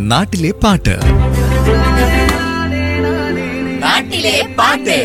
നാട്ടിലെ പാട്ട് നാട്ടിലെ പാട്ട്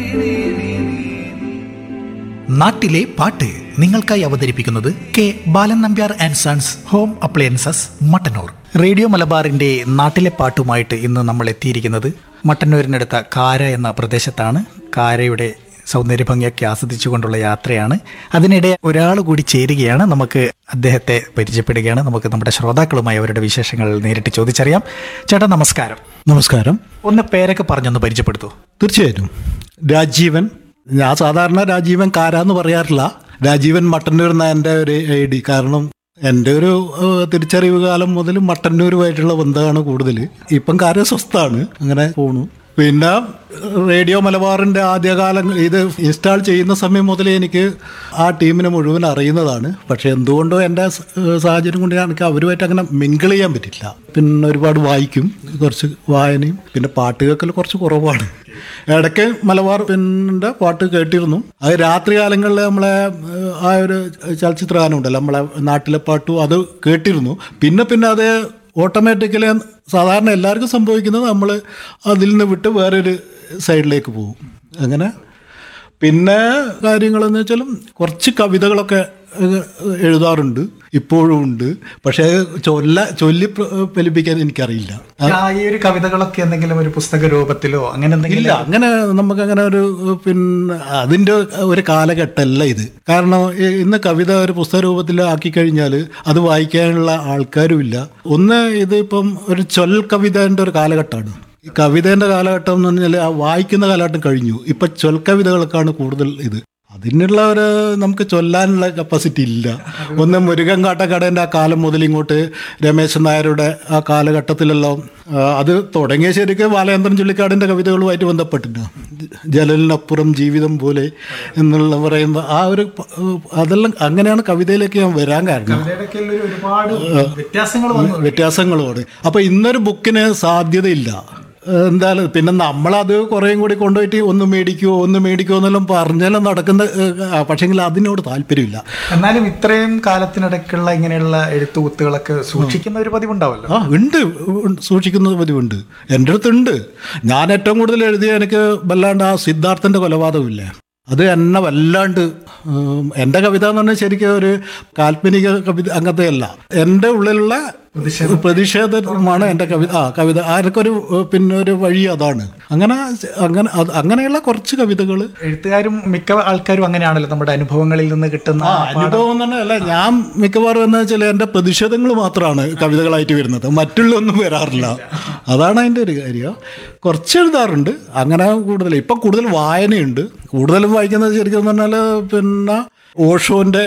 നാട്ടിലെ പാട്ട് നിങ്ങൾക്കായി അവതരിപ്പിക്കുന്നത് K Balan Nambiar and sons home appliances Mattannur radio മലബാറിന്റെ നാട്ടിലെ പാട്ടുമായിട്ട് ഇന്ന് നമ്മൾ എത്തിയിരിക്കുന്നത് മട്ടന്നൂരിനടുത്ത കാര എന്ന പ്രദേശത്താണ് കാരയുടെ സൗന്ദര്യഭംഗിയൊക്കെ ആസ്വദിച്ചുകൊണ്ടുള്ള യാത്രയാണ് അതിനിടെ ഒരാൾ കൂടി ചേരുകയാണ് നമുക്ക് അദ്ദേഹത്തെ പരിചയപ്പെടുകയാണ് നമുക്ക് നമ്മുടെ ശ്രോതാക്കളുമായി അവരുടെ വിശേഷങ്ങൾ നേരിട്ട് ചോദിച്ചറിയാം ചേട്ടാ നമസ്കാരം നമസ്കാരം ഒന്ന് പേരൊക്കെ പറഞ്ഞൊന്ന് പരിചയപ്പെടുത്തൂ തീർച്ചയായിട്ടും രാജീവൻ ഞാൻ സാധാരണ രാജീവൻ കാരാന്ന് പറയാറില്ല രാജീവൻ മട്ടന്നൂർ എന്ന എൻ്റെ ഒരു ഐ ഡി കാരണം എൻ്റെ ഒരു ഏഹ്, തിരിച്ചറിവ് കാലം മുതൽ മട്ടന്നൂരുമായിട്ടുള്ള ബന്ധമാണ് കൂടുതൽ ഇപ്പം കാര്യം സ്വസ്ഥാണ് അങ്ങനെ പോണു പിന്നെ റേഡിയോ മലബാറിൻ്റെ ആദ്യകാലം ഇത് ഇൻസ്റ്റാൾ ചെയ്യുന്ന സമയം മുതൽ എനിക്ക് ആ ടീമിനെ മുഴുവൻ അറിയുന്നതാണ് പക്ഷേ എന്തുകൊണ്ടോ എൻ്റെ സ- ഏഹ് സാഹചര്യം കൊണ്ട് എനിക്ക് അവരുമായിട്ട് അങ്ങനെ മിങ്കിൾ ചെയ്യാൻ പറ്റില്ല പിന്നെ ഒരുപാട് വായിക്കും കുറച്ച് വായനയും പിന്നെ പാട്ട് കേൾക്കൽ കുറച്ച് കുറവാണ് ഇടയ്ക്ക് മലബാർ പിന്നെ പാട്ട് കേട്ടിരുന്നു അത് രാത്രി കാലങ്ങളിൽ നമ്മളെ ഏഹ്, ആ ഒരു ചലച്ചിത്ര ഗാനം ഉണ്ടല്ലോ നമ്മളെ നാട്ടിലെ പാട്ടും അത് കേട്ടിരുന്നു പിന്നെ പിന്നെ അത് ഓട്ടോമാറ്റിക്കലി സാധാരണ എല്ലാവർക്കും സംഭവിക്കുന്നത് നമ്മൾ അതിൽ നിന്ന് വിട്ട് വേറൊരു സൈഡിലേക്ക് പോകും അങ്ങനെ പിന്നെ കാര്യങ്ങളെന്ന് വെച്ചാലും കുറച്ച് കവിതകളൊക്കെ ഏഹ്, എഴുതാറുണ്ട് ഇപ്പോഴും ഉണ്ട് പക്ഷേ ചൊല്ല ചൊല്ലി പ്ര- ഫലിപ്പിക്കാൻ എനിക്കറിയില്ല ആ, ഈ ഒരു കവിതകളൊക്കെ എന്തെങ്കിലും ഒരു പുസ്തക രൂപത്തിലോ അങ്ങനെ എന്തെങ്കിലും ഇല്ല അങ്ങനെ നമുക്ക് അങ്ങനെ ഒരു പിന്നെ അതിൻ്റെ ഒരു കാലഘട്ടമല്ല ഇത് കാരണം ഇ- ഇന്ന് കവിത ഒരു പുസ്തക രൂപത്തിൽ ആക്കി കഴിഞ്ഞാൽ അത് വായിക്കാനുള്ള ആൾക്കാരും ഇല്ല ഒന്ന് ഇത് ഇപ്പം ഒരു ചൊൽ കവിതേൻ്റെ ഒരു കാലഘട്ടമാണ് ഈ കവിതേൻ്റെ കാലഘട്ടം എന്ന് പറഞ്ഞാൽ ആ വായിക്കുന്ന കാലഘട്ടം കഴിഞ്ഞു ഇപ്പം ചൊൽ കവിതകൾക്കാണ് കൂടുതൽ ഇത് അതിനുള്ള ഒരു നമുക്ക് ചൊല്ലാനുള്ള കപ്പാസിറ്റി ഇല്ല ഒന്ന് മുരുകൻ കാട്ടക്കടേൻ്റെ ആ കാലം മുതൽ ഇങ്ങോട്ട് രമേശൻ നായരുടെ ആ കാലഘട്ടത്തിലെല്ലാം ആ, അത് തുടങ്ങിയ ശരിക്കും ബാലചന്ദ്രൻ ചുള്ളിക്കാടിൻ്റെ കവിതകളുമായിട്ട് ബന്ധപ്പെട്ടില്ല ജലലിനപ്പുറം ജീവിതം പോലെ എന്നുള്ള പറയുമ്പോൾ ആ ഒരു പ- അതെല്ലാം അങ്ങനെയാണ് കവിതയിലേക്ക് ഞാൻ വരാൻ കാരണം കവിതയുടെയൊക്കെ ഒരു ഒരുപാട് വ്യത്യാസങ്ങൾ വന്നു വ്യത്യാസങ്ങളോട് അപ്പോൾ ഇന്നൊരു ബുക്കിന് സാധ്യതയില്ല ഏഹ് എന്തായാലും പിന്നെ നമ്മളത് കുറേയും കൂടി കൊണ്ടുപോയിട്ട് ഒന്ന് മേടിക്കുമോ ഒന്ന് മേടിക്കുമോ എന്നെല്ലാം പറഞ്ഞാലും നടക്കുന്ന ഏഹ്, പക്ഷെങ്കിൽ അതിനോട് താല്പര്യമില്ല എന്നാലും ഇത്രയും കാലത്തിനിടയ്ക്കുള്ള ഇങ്ങനെയുള്ള എഴുത്തുകുത്തുകളൊക്കെ സൂക്ഷിക്കുന്ന ഒരു പതിവുണ്ടാവല്ലോ ആ ഉണ്ട് ഉണ്ട്. സൂക്ഷിക്കുന്നത് പതിവുണ്ട് എൻ്റെ അടുത്തുണ്ട് ഞാൻ ഏറ്റവും കൂടുതൽ എഴുതിയ എനിക്ക് വല്ലാണ്ട് ആ സിദ്ധാർത്ഥൻ്റെ കൊലപാതകമില്ലേ അത് എന്നെ വല്ലാണ്ട് ഉം, എൻ്റെ കവിത എന്ന് പറഞ്ഞാൽ ശരിക്കും ഒരു കാൽപ്പനിക കവിത അങ്ങനത്തെ അല്ല എൻ്റെ ഉള്ളിലുള്ള പ്രതിഷേധമാണ് എൻ്റെ കവിത ആ കവിത ആർക്കൊരു ഏഹ്, പിന്നെ ഒരു വഴി അതാണ് അങ്ങനെ അങ്ങനെ അത് അങ്ങനെയുള്ള കുറച്ച് കവിതകൾ എഴുത്തുകാരും മിക്ക ആൾക്കാരും അങ്ങനെയാണല്ലോ നമ്മുടെ അനുഭവങ്ങളിൽ നിന്ന് കിട്ടുന്ന ആ അനുഭവം തന്നെ അല്ല ഞാൻ മിക്കവാറും എന്ന് വെച്ചാൽ എൻ്റെ പ്രതിഷേധങ്ങൾ മാത്രമാണ് കവിതകളായിട്ട് വരുന്നത് മറ്റുള്ളൊന്നും വരാറില്ല അതാണ് അതിൻ്റെ ഒരു കാര്യം കുറച്ച് എഴുതാറുണ്ട് അങ്ങനെ കൂടുതൽ ഇപ്പം കൂടുതൽ വായനയുണ്ട് കൂടുതലും വായിക്കുന്നത് ശരിക്കും എന്ന് പറഞ്ഞാൽ പിന്നെ ഓഷോൻ്റെ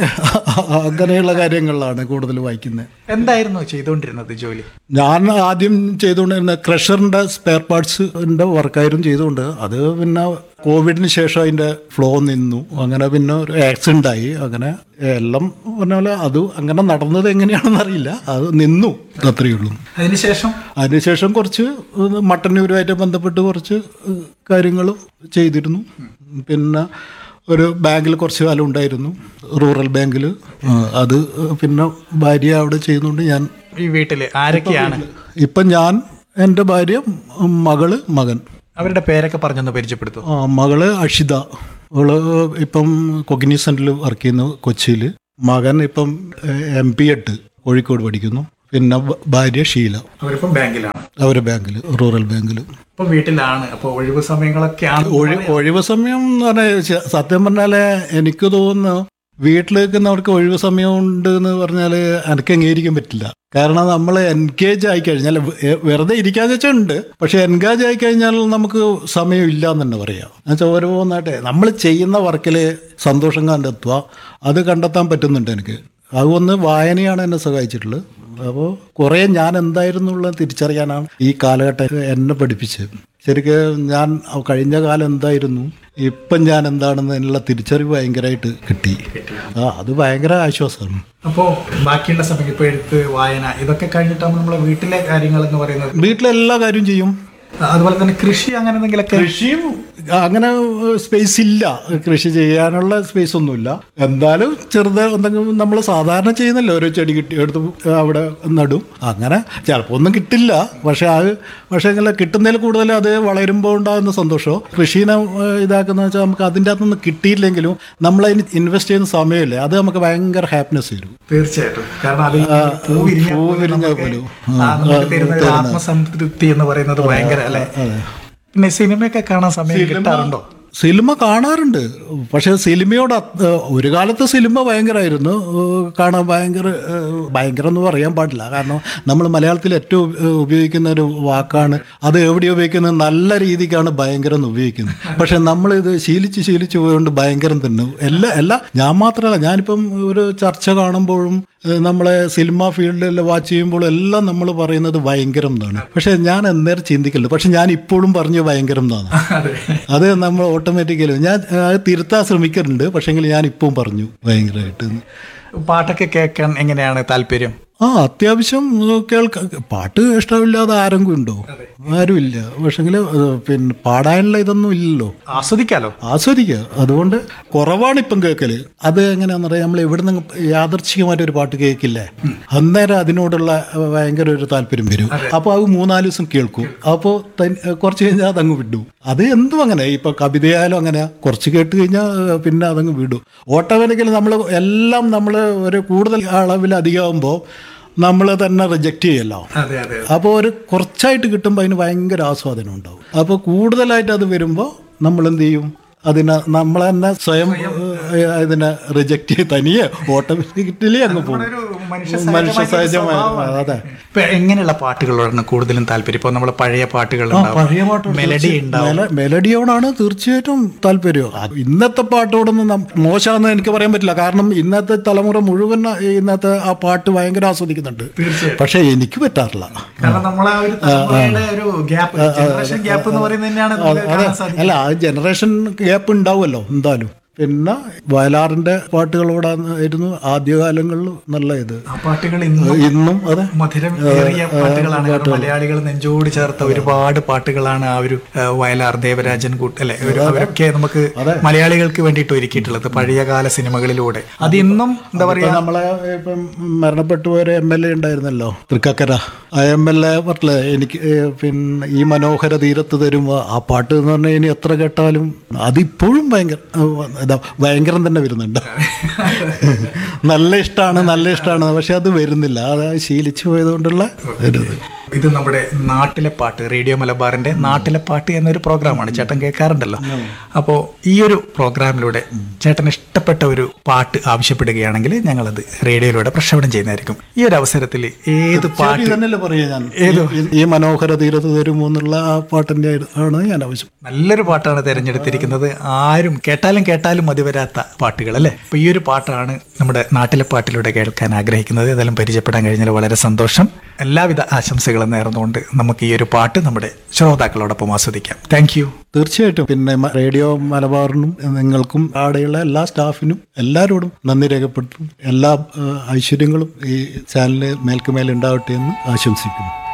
അങ്ങനെയുള്ള കാര്യങ്ങളിലാണ് കൂടുതൽ വായിക്കുന്നത് എന്തായിരുന്നു ചെയ്തുകൊണ്ടിരുന്നത് ജോലി ഞാൻ ആദ്യം ചെയ്തുകൊണ്ടിരുന്ന ക്രഷറിൻ്റെ സ്പെയർ പാർട്സിൻ്റെ വർക്കായിരുന്നു ചെയ്തുകൊണ്ട് അത് പിന്നെ കോവിഡിന് ശേഷം അതിൻ്റെ ഫ്ലോ നിന്നു അങ്ങനെ പിന്നെ ഒരു ആക്സിഡൻ്റ് ആയി അങ്ങനെ എല്ലാം പറഞ്ഞ പോലെ അത് അങ്ങനെ നടന്നത് എങ്ങനെയാണെന്ന് അറിയില്ല അത് നിന്നു അത്രയേ ഉള്ളൂ അതിനുശേഷം അതിനുശേഷം കുറച്ച് മട്ടന്നൂരുമായിട്ട് ബന്ധപ്പെട്ട് കുറച്ച് കാര്യങ്ങൾ ചെയ്തിരുന്നു പിന്നെ ഒരു ബാങ്കിൽ കുറച്ച് കാലം ഉണ്ടായിരുന്നു റൂറൽ ബാങ്കിൽ അത് പിന്നെ ഭാര്യ അവിടെ ചെയ്യുന്നുണ്ട് ഞാൻ ഈ വീട്ടില് ആരൊക്കെയാണ് ഇപ്പം ഞാൻ എൻ്റെ ഭാര്യ മകള് മകൻ അവരുടെ പേരൊക്കെ പറഞ്ഞൊന്ന് പരിചയപ്പെടുത്തു ആ, മകള് അഷിത അവള് ഇപ്പം കൊഗ്നിസെൻറ്റിൽ വർക്ക് ചെയ്യുന്നു കൊച്ചിയിൽ മകൻ ഇപ്പം എം പി എട്ട് കോഴിക്കോട് പഠിക്കുന്നു പിന്നെ ഭ- ഭാര്യ ഷീല അവരിപ്പം ബാങ്കിലാണ് അവരെ ബാങ്കിൽ റൂറൽ ബാങ്കിൽ ഇപ്പൊ വീട്ടിലാണ് അപ്പൊ ഒഴിവ് സമയങ്ങളൊക്കെയാണ് ഒഴി ഒഴിവ് സമയം എന്ന് പറഞ്ഞാൽ ശ- സത്യം പറഞ്ഞാൽ എനിക്ക് തോന്നുന്നു വീട്ടിൽ നിൽക്കുന്നവർക്ക് ഒഴിവ് സമയം ഉണ്ട് എന്ന് പറഞ്ഞാൽ എനിക്ക് അംഗീകരിക്കാൻ പറ്റില്ല കാരണം നമ്മൾ എൻഗേജ് ആയി കഴിഞ്ഞാൽ വെ- വെറുതെ ഇരിക്കാന്ന് വെച്ചാൽ ഉണ്ട് പക്ഷെ എൻഗേജ് ആയി കഴിഞ്ഞാൽ നമുക്ക് സമയം ഇല്ല എന്ന് തന്നെ പറയാം എന്നുവെച്ചാൽ ഓരോന്നാട്ടെ നമ്മൾ ചെയ്യുന്ന വർക്കിൽ സന്തോഷം കണ്ടെത്തുക അത് കണ്ടെത്താൻ പറ്റുന്നുണ്ട് എനിക്ക് അതൊന്ന് വായനയാണ് എന്നെ സഹായിച്ചിട്ടുള്ളത് അപ്പോൾ കുറേ ഞാൻ എന്തായിരുന്നു ഉള്ളത് തിരിച്ചറിയാനാണ് ഈ കാലഘട്ടം എന്നെ പഠിപ്പിച്ചത് ശരിക്കും ഞാൻ കഴിഞ്ഞ കാലം എന്തായിരുന്നു ഇപ്പം ഞാൻ എന്താണെന്ന് എന്നുള്ള തിരിച്ചറിവ് ഭയങ്കരമായിട്ട് കിട്ടി ആ അത് ഭയങ്കര ആശ്വാസമാണ് അപ്പോ ബാക്കിയുള്ള സമയം ഇപ്പൊ എഴുത്ത് വായന ഇതൊക്കെ കഴിഞ്ഞിട്ടാണ് നമ്മളെ വീട്ടിലെ കാര്യങ്ങൾ എന്ന് പറയുന്നത് വീട്ടിലെ എല്ലാ കാര്യവും ചെയ്യും അതുപോലെ തന്നെ കൃഷി അങ്ങനെ എന്തെങ്കിലുമൊക്കെ കൃഷിയും അങ്ങനെ സ്പേസ് ഇല്ല കൃഷി ചെയ്യാനുള്ള സ്പേസ് ഒന്നുമില്ല എന്തായാലും ചെറുത് എന്തെങ്കിലും നമ്മൾ സാധാരണ ചെയ്യുന്നല്ലോ ഓരോ ചെടി കിട്ടി എടുത്ത് അവിടെ നടും അങ്ങനെ ചിലപ്പോൾ ഒന്നും കിട്ടില്ല പക്ഷെ അത് പക്ഷേ ഇങ്ങനെ കിട്ടുന്നതിൽ കൂടുതൽ അത് വളരുമ്പോൾ ഉണ്ടാകുന്ന സന്തോഷമോ കൃഷീനെ ഏഹ്, ഇതാക്കുന്ന വെച്ചാൽ നമുക്ക് അതിൻ്റെ അകത്തുനിന്ന് കിട്ടിയില്ലെങ്കിലും നമ്മൾ അതിന് ഇൻവെസ്റ്റ് ചെയ്യുന്ന സമയമില്ലേ അത് നമുക്ക് ഭയങ്കര ഹാപ്പിനെസ് തരും തീർച്ചയായിട്ടും കാരണം അത് ഈ പൂ വിരിഞ്ഞാൽ പൂ പോലും വിരിഞ്ഞാൽ നമുക്ക് പോലും. ആ, നമുക്ക് തരുന്ന ഒരു ആത്മസംതൃപ്തി എന്ന് പറയുന്നത് ഭയങ്കര അല്ലെ പിന്നെ സിനിമയൊക്കെ കാണാൻ സമയം കിട്ടാറുണ്ടോ സിനിമ കാണാറുണ്ട് പക്ഷെ സിനിമയോട് അത് ഒരു കാലത്ത് സിനിമ ഭയങ്കരമായിരുന്നു ഏഹ് കാണാൻ ഭയങ്കര ഏഹ് ഭയങ്കരം എന്ന് പറയാൻ പാടില്ല കാരണം നമ്മൾ മലയാളത്തിൽ ഏറ്റവും ഏഹ് ഉപയോഗിക്കുന്ന ഒരു വാക്കാണ് അത് എവിടെ ഉപയോഗിക്കുന്നത് നല്ല രീതിക്കാണ് ഭയങ്കരം എന്ന് ഉപയോഗിക്കുന്നത് പക്ഷെ നമ്മളിത് ശീലിച്ച് ശീലിച്ച് പോയതുകൊണ്ട് ഭയങ്കരം തന്നെ എല്ലാ എല്ലാ ഞാൻ മാത്രമല്ല ഞാനിപ്പം ഒരു ചർച്ച കാണുമ്പോഴും ഏഹ് നമ്മളെ സിനിമ ഫീൽഡിൽ വാച്ച് ചെയ്യുമ്പോഴും എല്ലാം നമ്മൾ പറയുന്നത് ഭയങ്കരം എന്നാണ് പക്ഷെ ഞാൻ അന്നേരം ചിന്തിക്കില്ല പക്ഷെ ഞാൻ ഇപ്പോഴും പറഞ്ഞു ഭയങ്കരം എന്നാണ് അത് നമ്മൾ ഓട്ടോമാറ്റിക്കലി ഞാൻ അത് തിരുത്താൻ ശ്രമിക്കാറുണ്ട് പക്ഷെങ്കിൽ ഞാൻ ഇപ്പം പറഞ്ഞു ഭയങ്കരമായിട്ട് പാട്ടൊക്കെ കേൾക്കാൻ എങ്ങനെയാണ് താല്പര്യം ആ അത്യാവശ്യം കേൾക്ക പാട്ട് ഇഷ്ടമില്ലാതെ ആരെങ്കിലും ഉണ്ടോ ആരുമില്ല പക്ഷെങ്കിൽ പിന്നെ പാടാനുള്ള ഇതൊന്നും ഇല്ലല്ലോ ആസ്വദിക്കാലോ ആസ്വദിക്കുക അതുകൊണ്ട് കുറവാണ് ഇപ്പം കേൾക്കല് അത് എങ്ങനെയാന്ന് പറയാം നമ്മൾ എവിടെ നിന്ന് യാദർച്ഛികമായിട്ട് ഒരു പാട്ട് കേൾക്കില്ലേ അന്നേരം അതിനോടുള്ള ഭയങ്കര ഒരു താല്പര്യം വരും അപ്പോൾ അത് മൂന്നാല് ദിവസം കേൾക്കും അപ്പോൾ കുറച്ച് കഴിഞ്ഞാൽ അതങ്ങ് വിടും അത് എന്തും അങ്ങനെ ഇപ്പൊ കവിതയായാലും അങ്ങനെ കുറച്ച് കേട്ട് കഴിഞ്ഞാൽ പിന്നെ അതങ്ങ് വിടും ഓട്ടോമാറ്റിക്കലി നമ്മൾ എല്ലാം നമ്മൾ ഒരു കൂടുതൽ അളവിൽ അധികമാകുമ്പോൾ നമ്മൾ തന്നെ റിജക്റ്റ് ചെയ്യല്ലോ അതെ അതെ അപ്പോൾ ഒരു കുറച്ചായിട്ട് കിട്ടുമ്പോൾ അതിന് ഭയങ്കര ആസ്വാദനം ഉണ്ടാവും അപ്പോൾ കൂടുതലായിട്ട് അത് വരുമ്പോൾ നമ്മൾ എന്ത് ചെയ്യും അതിനെ നമ്മൾ തന്നെ സ്വയം ഏഹ്, ഇതിനെ റിജക്റ്റ് ചെയ്ത് തനിയെ ഓട്ടോമാറ്റിക്കലി അങ്ങ് പോകും ഒരു മനുഷ്യ മനുഷ്യ സഹജമായിട്ടുള്ള സഹജമായ സ്വഭാവമാണ്. അതെ ഇപ്പൊ എങ്ങനെയുള്ള പാട്ടുകളോടാണ് കൂടുതലും താല്പര്യം ഇപ്പൊ നമ്മള് പഴയ പാട്ടുകൾ പഴയ പാട്ട് മെലഡി ഉണ്ടാവും മെലഡിയോടാണ് തീർച്ചയായിട്ടും താല്പര്യം അത് ഇന്നത്തെ പാട്ടോടൊന്നും നം- മോശമാണെന്ന് എനിക്ക് പറയാൻ പറ്റില്ല കാരണം ഇന്നത്തെ തലമുറ മുഴുവൻ ഇന്നത്തെ ആ പാട്ട് ഭയങ്കര ആസ്വദിക്കുന്നുണ്ട് തീർച്ചയായും പക്ഷെ എനിക്ക് പറ്റാറില്ല കാരണം നമ്മളെ ആ ഒരു തലമുറയുടെ ഒരു ഗ്യാപ്പ് ജനറേഷൻ ഗ്യാപ്പ് എന്ന് പറയുന്നത് തന്നെയാണ് നമുക്ക് അതെ കാണാൻ സാധിക്കുന്നത് അല്ല ആ ജനറേഷൻ ഗ്യാപ്പ് ഉണ്ടാവുമല്ലോ എന്തായാലും പിന്നെ വയലാറിന്റെ പാട്ടുകളോടായിരുന്നു ആദ്യകാലങ്ങളിൽ നല്ല ഇത് ആ പാട്ടുകൾ ഇന്നും ഇന്നും അതെ മധുരം ഏറിയ പാട്ടുകളാണ് കാരണം മലയാളികൾ നെഞ്ചോട് ചേർത്ത ഒരുപാട് പാട്ടുകളാണ് ആ ഒരു ആ, വയലാർ ദേവരാജൻ കൂട്ട് അല്ലെ ഒരു അവരൊക്കെ നമുക്ക് മലയാളികൾക്ക് വേണ്ടിയിട്ട് ഒരുക്കിയിട്ടുള്ളത് പഴയകാല സിനിമകളിലൂടെ അത് ഇന്നും എന്താ പറയാ ഇപ്പൊ നമ്മളെ ഇപ്പം മരണപ്പെട്ടു പോയ എം എൽ എ ഉണ്ടായിരുന്നല്ലോ തൃക്കക്കര ആ എം എൽ എ പറഞ്ഞില്ലേ എനിക്ക് ഏ, പിന്നെ ഈ മനോഹര തീരത്ത് തരുമ്പോൾ ആ പാട്ട് എന്ന് പറഞ്ഞാൽ ഇനി എത്ര കേട്ടാലും അതിപ്പോഴും ഭയങ്കര ഏ, ഇതാ ഭയങ്കരം തന്നെ വരുന്നുണ്ട് നല്ല ഇഷ്ടമാണ് നല്ല ഇഷ്ടമാണ് പക്ഷെ അത് വരുന്നില്ല അത് ശീലിച്ചു പോയതുകൊണ്ടുള്ള ഒരു ഇത് ഇത് നമ്മുടെ നാട്ടിലെ പാട്ട് റേഡിയോ മലബാറിന്റെ നാട്ടിലെ പാട്ട് എന്നൊരു പ്രോഗ്രാമാണ് ചേട്ടൻ കേൾക്കാറുണ്ടല്ലോ അപ്പോൾ ഈ ഒരു പ്രോഗ്രാമിലൂടെ ചേട്ടൻ ഇഷ്ടപ്പെട്ട ഒരു പാട്ട് ആവശ്യപ്പെടുകയാണെങ്കിൽ ഞങ്ങളത് റേഡിയോയിലൂടെ പ്രക്ഷേപണം ചെയ്യുന്നതായിരിക്കും ഈ ഒരു അവസരത്തിൽ ഏത് പാട്ട് ശരി തന്നെയല്ലേ പറയാ ഞാൻ ഈ- ഈ മനോഹര തീരത്ത് തരുമോ എന്നുള്ള ആ പാട്ടിന്റെ ആണ് ഞാൻ ആവശ്യം നല്ലൊരു പാട്ടാണ് തിരഞ്ഞെടുത്തിരിക്കുന്നത് ആരും കേട്ടാലും കേട്ടാലും മതി വരാത്ത പാട്ടുകൾ അല്ലേ അപ്പൊ ഈ ഒരു പാട്ടാണ് നമ്മുടെ നാട്ടിലെ പാട്ടിലൂടെ കേൾക്കാൻ ആഗ്രഹിക്കുന്നത് ഏതായാലും പരിചയപ്പെടാൻ കഴിഞ്ഞാൽ വളരെ സന്തോഷം എല്ലാവിധ ആശംസകളും നേർന്നുകൊണ്ട് നമുക്ക് ഈ ഒരു പാട്ട് നമ്മുടെ ശ്രോതാക്കളോടൊപ്പം ആസ്വദിക്കാം താങ്ക് യു തീർച്ചയായിട്ടും പിന്നെ മ- റേഡിയോ മലബാറിനും നിങ്ങൾക്കും അവിടെയുള്ള എല്ലാ സ്റ്റാഫിനും എല്ലാവരോടും നന്ദി രേഖപ്പെടുത്തും എല്ലാ ഏഹ്, ഐശ്വര്യങ്ങളും ഈ ചാനലിന് മേൽക്കുമേൽ ഉണ്ടാവട്ടെ എന്ന് ആശംസിക്കുന്നു